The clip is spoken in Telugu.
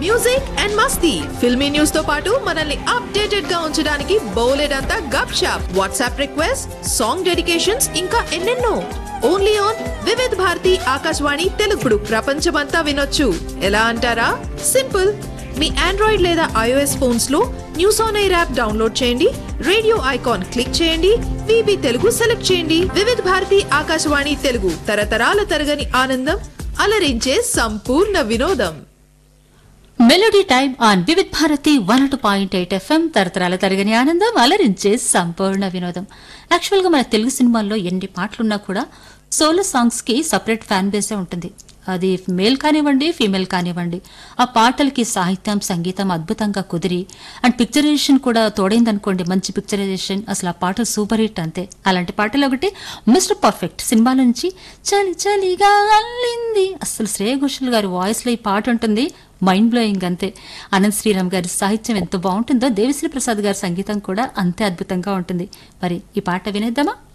మ్యూజిక్ అండ్ మస్తీ ఫిల్మీ న్యూస్ తో పాటు మనల్ని అప్డేటెడ్ గా ఉంచడానికి బోలెడంతా gup shup WhatsApp request song dedications ఇంకా ఎన్నెన్నో ఓన్లీ ఆన్ వివిధ్ భారతి ఆకాశవాణి తెలుగుడు ప్రపంచమంతా వినొచ్చు ఎలా అంటారా సింపుల్ మీ ఆండ్రాయిడ్ లేదా ఐఓఎస్ ఫోన్స్ లో news on air app download చేయండి రేడియో ఐకాన్ క్లిక్ చేయండి విబి తెలుగు సెలెక్ట్ చేయండి వివిధ భారతి ఆకాశవాణి తెలుగు తరతరాల తరగని ఆనందం అలరించే సంపూర్ణ వినోదం melody time on Vividh Bharati one two point eight FM తరతరాల తరగని ఆనందం అలరించే సంపూర్ణ వినోదం యాక్చువల్ గా మన తెలుగు సినిమాల్లో ఎన్ని పాటలున్నా కూడా సోలో సాంగ్స్ కి సపరేట్ ఫ్యాన్ బేసే ఉంటుంది అది మేల్ కానివ్వండి ఫీమేల్ కానివ్వండి ఆ పాటలకి సాహిత్యం సంగీతం అద్భుతంగా కుదిరి అండ్ పిక్చరైజేషన్ కూడా తోడైందనుకోండి మంచి పిక్చరైజేషన్ అసలు ఆ పాట సూపర్ హిట్ అంతే అలాంటి పాటలు ఒకటి మిస్టర్ పర్ఫెక్ట్ సినిమా నుంచి చలి చలిగా అల్లింది అసలు శ్రేయ ఘోషల్ గారి వాయిస్ లో ఈ పాట ఉంటుంది మైండ్ బ్లోయింగ్ అంతే అనంత్ శ్రీరామ్ గారి సాహిత్యం ఎంత బాగుంటుందో దేవిశ్రీ ప్రసాద్ గారి సంగీతం కూడా అంతే అద్భుతంగా ఉంటుంది మరి ఈ పాట వినేద్దామా